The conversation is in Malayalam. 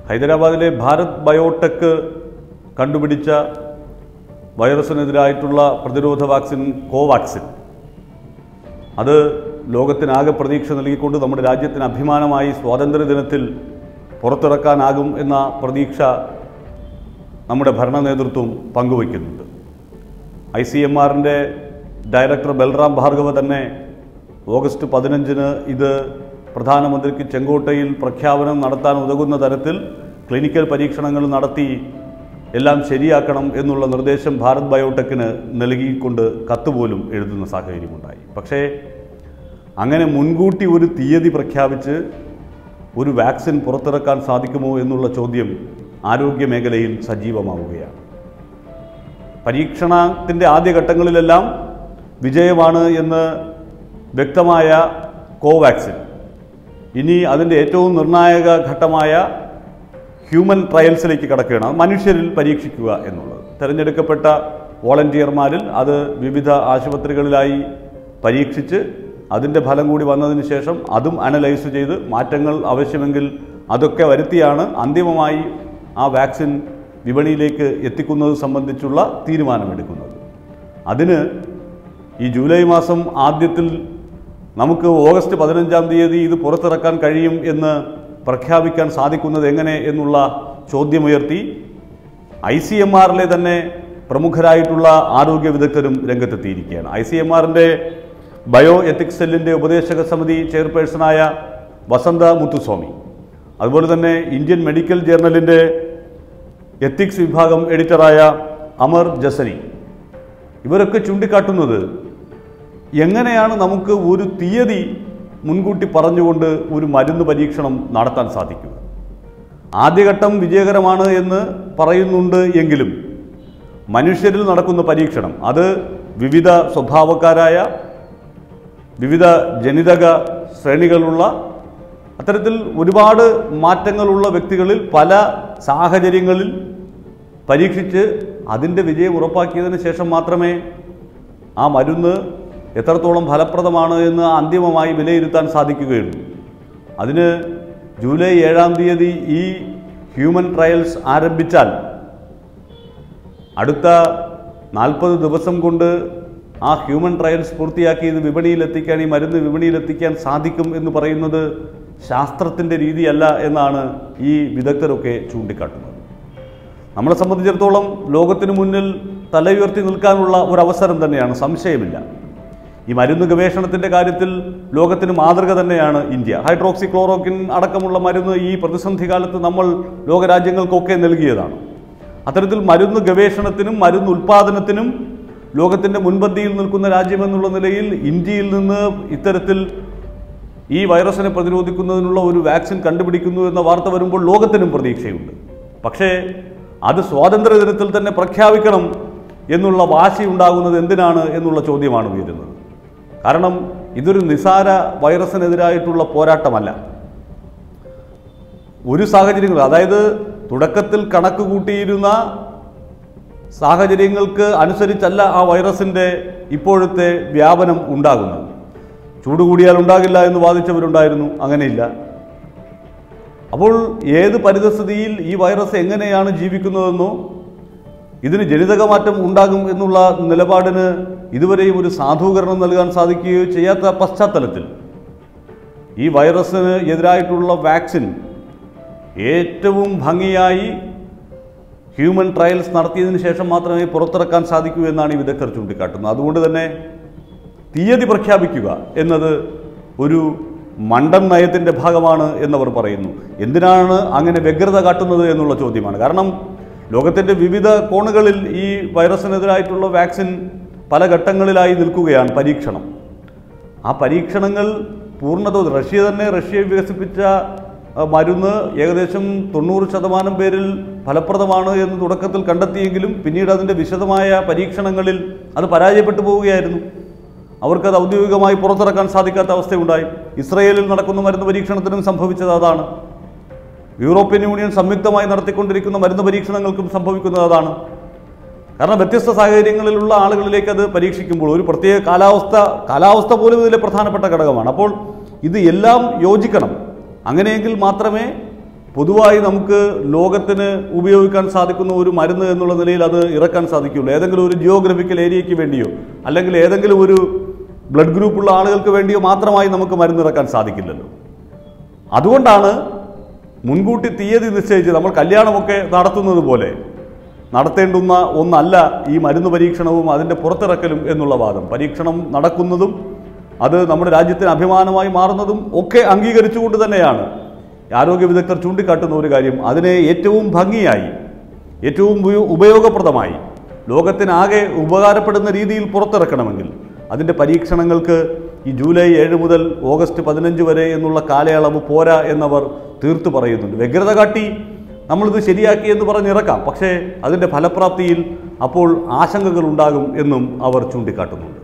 ഹൈദരാബാദിലെ ഭാരത് ബയോടെക് കണ്ടുപിടിച്ച വൈറസിനെതിരായിട്ടുള്ള പ്രതിരോധ വാക്സിൻ കോവാക്സിൻ അത് ലോകത്തിനാകെ പ്രതീക്ഷ നൽകിക്കൊണ്ട് നമ്മുടെ രാജ്യത്തിന് അഭിമാനമായി സ്വാതന്ത്ര്യ ദിനത്തിൽ പുറത്തിറക്കാനാകും എന്ന പ്രതീക്ഷ നമ്മുടെ ഭരണ നേതൃത്വം പങ്കുവയ്ക്കുന്നുണ്ട് ഐ സി എം ആറിൻ്റെ ഡയറക്ടർ ബൽറാം ഭാർഗവ തന്നെ ഓഗസ്റ്റ് പതിനഞ്ചിന് ഇത് പ്രധാനമന്ത്രിക്ക് ചെങ്കോട്ടയിൽ പ്രഖ്യാപനം നടത്താൻ ഉതകുന്ന തരത്തിൽ ക്ലിനിക്കൽ പരീക്ഷണങ്ങൾ നടത്തി എല്ലാം ശരിയാക്കണം എന്നുള്ള നിർദ്ദേശം ഭാരത് ബയോടെക്കിന് നൽകിക്കൊണ്ട് കത്ത് പോലും എഴുതുന്ന സാഹചര്യമുണ്ടായി പക്ഷേ അങ്ങനെ മുൻകൂട്ടി ഒരു തീയതി പ്രഖ്യാപിച്ച് ഒരു വാക്സിൻ പുറത്തിറക്കാൻ സാധിക്കുമോ എന്നുള്ള ചോദ്യം ആരോഗ്യ മേഖലയിൽ സജീവമാവുകയാണ് പരീക്ഷണത്തിൻ്റെ ആദ്യഘട്ടങ്ങളിലെല്ലാം വിജയമാണ് എന്ന് വ്യക്തമായ കോവാക്സിൻ ഇനി അതിൻ്റെ ഏറ്റവും നിർണായക ഘട്ടമായ ഹ്യൂമൻ ട്രയൽസിലേക്ക് കടക്കുകയാണ് അത് മനുഷ്യരിൽ പരീക്ഷിക്കുക എന്നുള്ളത് തിരഞ്ഞെടുക്കപ്പെട്ട വോളണ്ടിയർമാരിൽ അത് വിവിധ ആശുപത്രികളിലായി പരീക്ഷിച്ച് അതിൻ്റെ ഫലം കൂടി വന്നതിന് ശേഷം അതും അനലൈസ് ചെയ്ത് മാറ്റങ്ങൾ ആവശ്യമെങ്കിൽ അതൊക്കെ വരുത്തിയാണ് അന്തിമമായി ആ വാക്സിൻ വിപണിയിലേക്ക് എത്തിക്കുന്നത് സംബന്ധിച്ചുള്ള തീരുമാനമെടുക്കുന്നത് അതിന് ഈ ജൂലൈ മാസം ആദ്യത്തിൽ നമുക്ക് ഓഗസ്റ്റ് പതിനഞ്ചാം തീയതി ഇത് പുറത്തിറക്കാൻ കഴിയും എന്ന് പ്രഖ്യാപിക്കാൻ സാധിക്കുന്നത് എങ്ങനെ എന്നുള്ള ചോദ്യമുയർത്തി ഐ സി എം ആറിലെ തന്നെ പ്രമുഖരായിട്ടുള്ള ആരോഗ്യ വിദഗ്ധരും രംഗത്തെത്തിയിരിക്കുകയാണ് ഐ സി എം ആറിൻ്റെ ബയോ എത്തിക്സ് സെല്ലിൻ്റെ ഉപദേശക സമിതി ചെയർപേഴ്സണായ വസന്ത മുത്തുസ്വാമി അതുപോലെ തന്നെ ഇന്ത്യൻ മെഡിക്കൽ ജേർണലിൻ്റെ എത്തിക്സ് വിഭാഗം എഡിറ്ററായ അമർ ജസരി ഇവരൊക്കെ ചൂണ്ടിക്കാട്ടുന്നത് എങ്ങനെയാണ് നമുക്ക് ഒരു തീയതി മുൻകൂട്ടി പറഞ്ഞുകൊണ്ട് ഒരു മരുന്ന് പരീക്ഷണം നടത്താൻ സാധിക്കുക ആദ്യഘട്ടം വിജയകരമാണ് എന്ന് പറയുന്നുണ്ട് എങ്കിലും മനുഷ്യരിൽ നടക്കുന്ന പരീക്ഷണം അത് വിവിധ സ്വഭാവക്കാരായ വിവിധ ജനിതക ശ്രേണികളുള്ള അത്തരത്തിൽ ഒരുപാട് മാറ്റങ്ങളുള്ള വ്യക്തികളിൽ പല സാഹചര്യങ്ങളിൽ പരീക്ഷിച്ച് അതിൻ്റെ വിജയം ഉറപ്പാക്കിയതിന് ശേഷം മാത്രമേ ആ മരുന്ന് എത്രത്തോളം ഫലപ്രദമാണ് എന്ന് അന്തിമമായി വിലയിരുത്താൻ സാധിക്കുകയുള്ളൂ അതിന് ജൂലൈ ഏഴാം തീയതി ഈ ഹ്യൂമൻ ട്രയൽസ് ആരംഭിച്ചാൽ അടുത്ത നാൽപ്പത് ദിവസം കൊണ്ട് ആ ഹ്യൂമൻ ട്രയൽസ് പൂർത്തിയാക്കി ഇത് വിപണിയിലെത്തിക്കാൻ ഈ മരുന്ന് വിപണിയിലെത്തിക്കാൻ സാധിക്കും എന്ന് പറയുന്നത് ശാസ്ത്രത്തിൻ്റെ രീതിയല്ല എന്നാണ് ഈ വിദഗ്ധരൊക്കെ ചൂണ്ടിക്കാട്ടുന്നത് നമ്മളെ സംബന്ധിച്ചിടത്തോളം ലോകത്തിന് മുന്നിൽ തലയുയർത്തി നിൽക്കാനുള്ള ഒരു അവസരം തന്നെയാണ് സംശയമില്ല ഈ മരുന്ന് ഗവേഷണത്തിൻ്റെ കാര്യത്തിൽ ലോകത്തിന് മാതൃക തന്നെയാണ് ഇന്ത്യ ഹൈഡ്രോക്സി ക്ലോറോക്കിൻ അടക്കമുള്ള മരുന്ന് ഈ പ്രതിസന്ധി കാലത്ത് നമ്മൾ ലോകരാജ്യങ്ങൾക്കൊക്കെ നൽകിയതാണ് അത്തരത്തിൽ മരുന്ന് ഗവേഷണത്തിനും മരുന്ന് ഉൽപ്പാദനത്തിനും ലോകത്തിൻ്റെ മുൻപന്തിയിൽ നിൽക്കുന്ന രാജ്യമെന്നുള്ള നിലയിൽ ഇന്ത്യയിൽ നിന്ന് ഇത്തരത്തിൽ ഈ വൈറസിനെ പ്രതിരോധിക്കുന്നതിനുള്ള ഒരു വാക്സിൻ കണ്ടുപിടിക്കുന്നു എന്ന വാർത്ത വരുമ്പോൾ ലോകത്തിനും പ്രതീക്ഷയുണ്ട് പക്ഷേ അത് സ്വാതന്ത്ര്യ ദിനത്തിൽ തന്നെ പ്രഖ്യാപിക്കണം എന്നുള്ള വാശി ഉണ്ടാകുന്നത് എന്തിനാണ് എന്നുള്ള ചോദ്യമാണ് ഉയരുന്നത് കാരണം ഇതൊരു നിസാര വൈറസിനെതിരായിട്ടുള്ള പോരാട്ടമല്ല ഒരു സാഹചര്യങ്ങൾ അതായത് തുടക്കത്തിൽ കണക്ക് കൂട്ടിയിരുന്ന സാഹചര്യങ്ങൾക്ക് അനുസരിച്ചല്ല ആ വൈറസിൻ്റെ ഇപ്പോഴത്തെ വ്യാപനം ഉണ്ടാകുന്നത് ചൂട് കൂടിയാൽ ഉണ്ടാകില്ല എന്ന് വാദിച്ചവരുണ്ടായിരുന്നു അങ്ങനെയില്ല അപ്പോൾ ഏത് പരിതസ്ഥിതിയിൽ ഈ വൈറസ് എങ്ങനെയാണ് ജീവിക്കുന്നതെന്നോ ഇതിന് ജനിതകമാറ്റം ഉണ്ടാകും എന്നുള്ള നിലപാടിന് ഇതുവരെയും ഒരു സാധൂകരണം നൽകാൻ സാധിക്കുകയോ ചെയ്യാത്ത പശ്ചാത്തലത്തിൽ ഈ വൈറസിന് എതിരായിട്ടുള്ള വാക്സിൻ ഏറ്റവും ഭംഗിയായി ഹ്യൂമൻ ട്രയൽസ് നടത്തിയതിന് ശേഷം മാത്രമേ പുറത്തിറക്കാൻ സാധിക്കൂ എന്നാണ് ഈ വിദഗ്ധർ ചൂണ്ടിക്കാട്ടുന്നത് അതുകൊണ്ട് തന്നെ തീയതി പ്രഖ്യാപിക്കുക എന്നത് ഒരു മണ്ടൻ നയത്തിൻ്റെ ഭാഗമാണ് എന്നവർ പറയുന്നു എന്തിനാണ് അങ്ങനെ വ്യഗ്രത കാട്ടുന്നത് എന്നുള്ള ചോദ്യമാണ് കാരണം ലോകത്തിൻ്റെ വിവിധ കോണുകളിൽ ഈ വൈറസിനെതിരായിട്ടുള്ള വാക്സിൻ പല ഘട്ടങ്ങളിലായി നിൽക്കുകയാണ് പരീക്ഷണം ആ പരീക്ഷണങ്ങൾ പൂർണ്ണതോത് റഷ്യ തന്നെ റഷ്യ വികസിപ്പിച്ച ആ, മരുന്ന് ഏകദേശം തൊണ്ണൂറ് ശതമാനം പേരിൽ ഫലപ്രദമാണ് എന്ന് തുടക്കത്തിൽ കണ്ടെത്തിയെങ്കിലും പിന്നീട് അതിൻ്റെ വിശദമായ പരീക്ഷണങ്ങളിൽ അത് പരാജയപ്പെട്ടു പോവുകയായിരുന്നു അവർക്കത് ഔദ്യോഗികമായി പുറത്തിറക്കാൻ സാധിക്കാത്ത അവസ്ഥയുണ്ടായി ഇസ്രയേലിൽ നടക്കുന്ന മരുന്ന് പരീക്ഷണത്തിനും സംഭവിച്ചത് അതാണ് യൂറോപ്യൻ യൂണിയൻ സംയുക്തമായി നടത്തിക്കൊണ്ടിരിക്കുന്ന മരുന്ന് പരീക്ഷണങ്ങൾക്കും സംഭവിക്കുന്നത് അതാണ് കാരണം വ്യത്യസ്ത സാഹചര്യങ്ങളിലുള്ള ആളുകളിലേക്ക് അത് പരീക്ഷിക്കുമ്പോൾ ഒരു പ്രത്യേക കാലാവസ്ഥ കാലാവസ്ഥ പോലും ഇതിലെ പ്രധാനപ്പെട്ട ഘടകമാണ് അപ്പോൾ ഇത് എല്ലാം യോജിക്കണം അങ്ങനെയെങ്കിൽ മാത്രമേ പൊതുവായി നമുക്ക് ലോകത്തിന് ഉപയോഗിക്കാൻ സാധിക്കുന്ന ഒരു മരുന്ന് എന്നുള്ള നിലയിൽ അത് ഇറക്കാൻ സാധിക്കുള്ളൂ ഏതെങ്കിലും ഒരു ജിയോഗ്രഫിക്കൽ ഏരിയയ്ക്ക് വേണ്ടിയോ അല്ലെങ്കിൽ ഏതെങ്കിലും ഒരു ബ്ലഡ് ഗ്രൂപ്പുള്ള ആളുകൾക്ക് വേണ്ടിയോ മാത്രമായി നമുക്ക് മരുന്ന് ഇറക്കാൻ സാധിക്കില്ലല്ലോ അതുകൊണ്ടാണ് മുൻകൂട്ടി തീയതി നിശ്ചയിച്ച് നമ്മൾ കല്യാണമൊക്കെ നടത്തുന്നത് പോലെ നടത്തേണ്ടുന്ന ഒന്നല്ല ഈ മരുന്ന് പരീക്ഷണവും അതിൻ്റെ പുറത്തിറക്കലും എന്നുള്ള വാദം പരീക്ഷണം നടക്കുന്നതും അത് നമ്മുടെ രാജ്യത്തിന് അഭിമാനമായി മാറുന്നതും ഒക്കെ അംഗീകരിച്ചുകൊണ്ട് തന്നെയാണ് ആരോഗ്യ വിദഗ്ധർ ചൂണ്ടിക്കാട്ടുന്ന ഒരു കാര്യം അതിനെ ഏറ്റവും ഭംഗിയായി ഏറ്റവും ഉപയോ- ഉപയോഗപ്രദമായി ലോകത്തിനാകെ ഉപകാരപ്പെടുന്ന രീതിയിൽ പുറത്തിറക്കണമെങ്കിൽ അതിൻ്റെ പരീക്ഷണങ്ങൾക്ക് ഈ ജൂലൈ ഏഴ് മുതൽ ഓഗസ്റ്റ് പതിനഞ്ച് വരെ എന്നുള്ള കാലയളവ് പോരാ എന്നവർ തീർത്തു പറയുന്നുണ്ട് വ്യഗ്രത കാട്ടി നമ്മളിത് ശരിയാക്കി എന്ന് പറഞ്ഞിറക്കാം പക്ഷേ അതിൻ്റെ ഫലപ്രാപ്തിയിൽ അപ്പോൾ ആശങ്കകൾ ഉണ്ടാകും എന്നും അവർ ചൂണ്ടിക്കാട്ടുന്നുണ്ട്